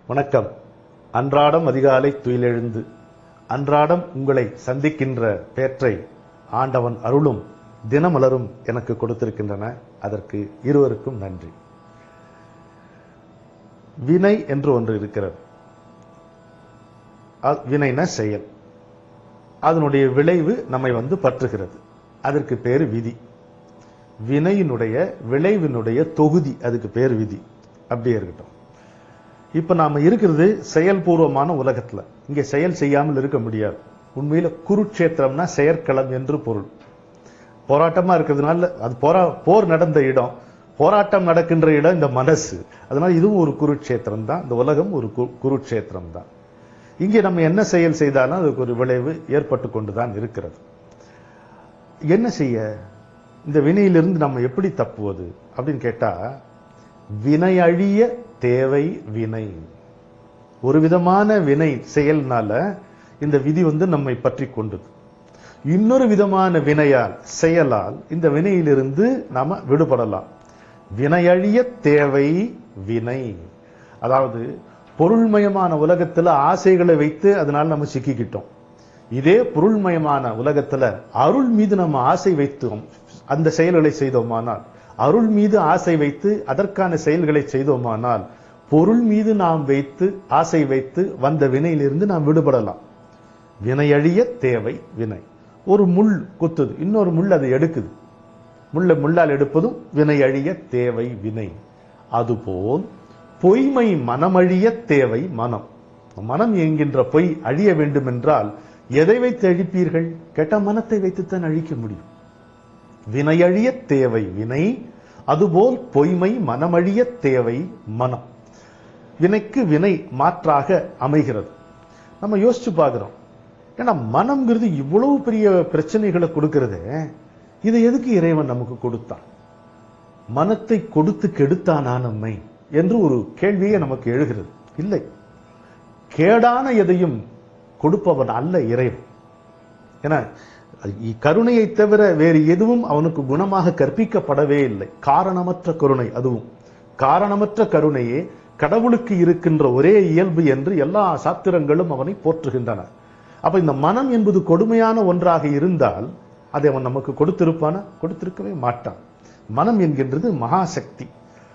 வணக்கம் அன்றாடம் அதிகாலை துயிலெழுந்து அன்றாடம் உங்களை சந்திக்கின்ற பேற்றை ஆண்டவன் அருளும் தினமலரும் எனக்கு கொடுத்திருக்கின்றன அதற்கு இருவருக்கும் நன்றி வினை என்று ஒன்று இருக்கிறது அ- வினைனா செயல் அதனுடைய விளைவு நம்மை வந்து பற்றுகிறது அதற்கு பேர் விதி வினையினுடைய விளைவினுடைய தொகுதி அதுக்கு பேர் விதி அப்படியே இருக்கட்டும் இப்ப நாம இருக்கிறது செயல்பூர்வமான உலகத்துல இங்க செயல் செய்யாமல் இருக்க முடியாது உண்மையில குருட்சேத்திரம்னா செயற்களம் என்று பொருள் போராட்டமா இருக்கிறதுனால அது போரா போர் நடந்த இடம் போராட்டம் நடக்கின்ற இடம் இந்த மனசு அதனால இதுவும் ஒரு குருட்சேத்திரம் தான் இந்த உலகம் ஒரு கு- குருட்சேத்திரம் தான் இங்கே நம்ம என்ன செயல் செய்தாலும் அதுக்கு ஒரு விளைவு ஏற்பட்டு கொண்டுதான் இருக்கிறது என்ன செய்ய இந்த வினையிலிருந்து நம்ம எப்படி தப்புவது அப்படின்னு கேட்டா வினையழிய தேவை வினை ஒரு விதமான வினை செயல்னால இந்த விதி வந்து நம்மை பற்றி கொண்டது இன்னொரு விதமான வினையால் செயலால் இந்த வினையிலிருந்து நாம விடுபடலாம் வினையழிய தேவை வினை அதாவது பொருள்மயமான உலகத்துல ஆசைகளை வைத்து அதனால நம்ம சிக்கிக்கிட்டோம் இதே பொருள்மயமான உலகத்துல அருள் மீது நம்ம ஆசை வைத்தோம் அந்த செயல்களை செய்தோமானால் அருள் மீது ஆசை வைத்து அதற்கான செயல்களை செய்தோமானால் பொருள் மீது நாம் வைத்து ஆசை வைத்து வந்த வினையிலிருந்து நாம் விடுபடலாம் வினையழிய தேவை வினை ஒரு முள் குத்துது இன்னொரு முள் அதை எடுக்குது முள்ள முள்ளால் எடுப்பதும் வினை அழிய தேவை வினை அதுபோல் பொய்மை மனமழிய தேவை மனம் மனம் என்கின்ற பொய் அழிய வேண்டும் என்றால் எதை வைத்து அழிப்பீர்கள் கெட்ட மனத்தை வைத்துத்தான் அழிக்க முடியும் வினையழிய தேவை வினை அதுபோல் பொய்மை மனமழிய தேவை மனம் வினைக்கு வினை மாற்றாக அமைகிறது நம்ம யோசிச்சு பார்க்கிறோம் ஏன்னா மனம்ங்கிறது இவ்வளவு பெரிய பிரச்சனைகளை கொடுக்கிறதே இதை எதுக்கு இறைவன் நமக்கு கொடுத்தான் மனத்தை கொடுத்து கெடுத்தானா நம்மை என்று ஒரு கேள்வியே நமக்கு எழுகிறது இல்லை கேடான எதையும் கொடுப்பவன் அல்ல இறைவன் ஏன்னா இ- கருணையை தவிர வேறு எதுவும் அவனுக்கு குணமாக கற்பிக்கப்படவே இல்லை காரணமற்ற கருணை அதுவும் காரணமற்ற கருணையே கடவுளுக்கு இருக்கின்ற ஒரே இயல்பு என்று எல்லா சாத்திரங்களும் அவனை போற்றுகின்றன அப்ப இந்த மனம் என்பது கொடுமையான ஒன்றாக இருந்தால் அதை அவன் நமக்கு கொடுத்திருப்பானா கொடுத்திருக்கவே மாட்டான் மனம் என்கின்றது மகாசக்தி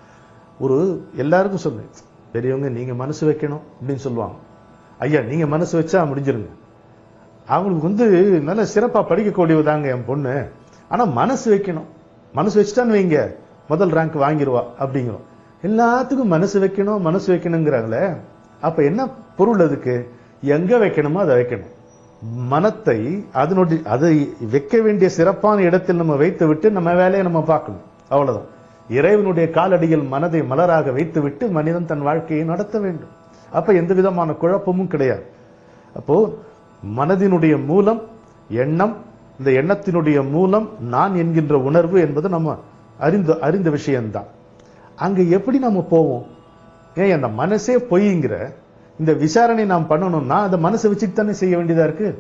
ஒரு எல்லாருக்கும் சொல்லு பெரியவங்க நீங்க மனசு வைக்கணும் அப்படின்னு சொல்லுவாங்க ஐயா நீங்க மனசு வச்சா முடிஞ்சிருங்க அவங்களுக்கு வந்து நல்ல சிறப்பா படிக்கக்கூடியவதாங்க என் பொண்ணு ஆனா மனசு வைக்கணும் மனசு வச்சுட்டான்னு வைங்க முதல் ரேங்க் வாங்கிருவா அப்படிங்கிறோம் எல்லாத்துக்கும் மனசு வைக்கணும் மனசு வைக்கணுங்கிறாங்களே அப்ப என்ன பொருள் அதுக்கு எங்க வைக்கணுமோ அதை வைக்கணும் மனத்தை அதனுடைய அதை வைக்க வேண்டிய சிறப்பான இடத்தில் நம்ம வைத்து விட்டு நம்ம வேலையை நம்ம பார்க்கணும் அவ்வளவுதான் இறைவனுடைய காலடியில் மனதை மலராக வைத்துவிட்டு மனிதன் தன் வாழ்க்கையை நடத்த வேண்டும் அப்ப எந்த விதமான குழப்பமும் கிடையாது அப்போ மனதினுடைய மூலம் எண்ணம் இந்த எண்ணத்தினுடைய மூலம் நான் என்கின்ற உணர்வு என்பது நம்ம அறிந்த அறிந்த விஷயம்தான் அங்க எப்படி நம்ம போவோம் ஏன் அந்த மனசே பொய்ங்கிற இந்த விசாரணை நாம் பண்ணணும்னா அந்த மனசை வச்சுட்டு தானே செய்ய வேண்டியதா இருக்கு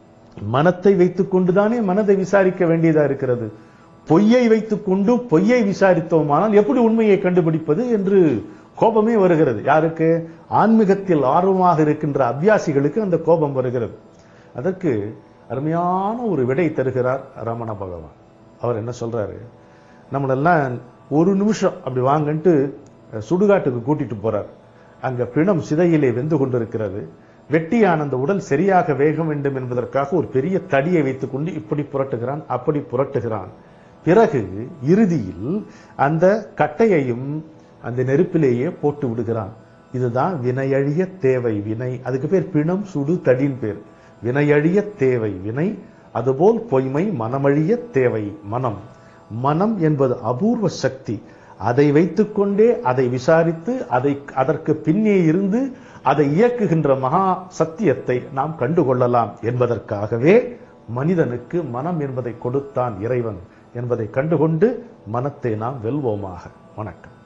மனத்தை வைத்துக் கொண்டுதானே மனதை விசாரிக்க வேண்டியதா இருக்கிறது பொய்யை வைத்துக் கொண்டு பொய்யை விசாரித்தோமானால் எப்படி உண்மையை கண்டுபிடிப்பது என்று கோபமே வருகிறது யாருக்கு ஆன்மீகத்தில் ஆர்வமாக இருக்கின்ற அபியாசிகளுக்கு அந்த கோபம் வருகிறது அதற்கு அருமையான ஒரு விடை தருகிறார் ரமண பகவான் அவர் என்ன சொல்றாரு நம்மளெல்லாம் ஒரு நிமிஷம் அப்படி வாங்கன்ட்டு சுடுகாட்டுக்கு கூட்டிட்டு போறார் அங்க பிணம் சிதையிலே வெந்து கொண்டிருக்கிறது வெட்டியான அந்த உடல் சரியாக வேக வேண்டும் என்பதற்காக ஒரு பெரிய தடியை வைத்துக்கொண்டு இப்படி புரட்டுகிறான் அப்படி புரட்டுகிறான் பிறகு இறுதியில் அந்த கட்டையையும் அந்த நெருப்பிலேயே போட்டு விடுகிறான் இதுதான் வினையழிய தேவை வினை அதுக்கு பேர் பிணம் சுடு தடின் பேர் வினையழிய தேவை வினை அதுபோல் பொய்மை மனமழிய தேவை மனம் மனம் என்பது அபூர்வ சக்தி அதை வைத்துக்கொண்டே அதை விசாரித்து அதை அதற்கு பின்னே இருந்து அதை இயக்குகின்ற மகா சத்தியத்தை நாம் கண்டுகொள்ளலாம் என்பதற்காகவே மனிதனுக்கு மனம் என்பதை கொடுத்தான் இறைவன் என்பதை கண்டுகொண்டு மனத்தை நாம் வெல்வோமாக வணக்கம்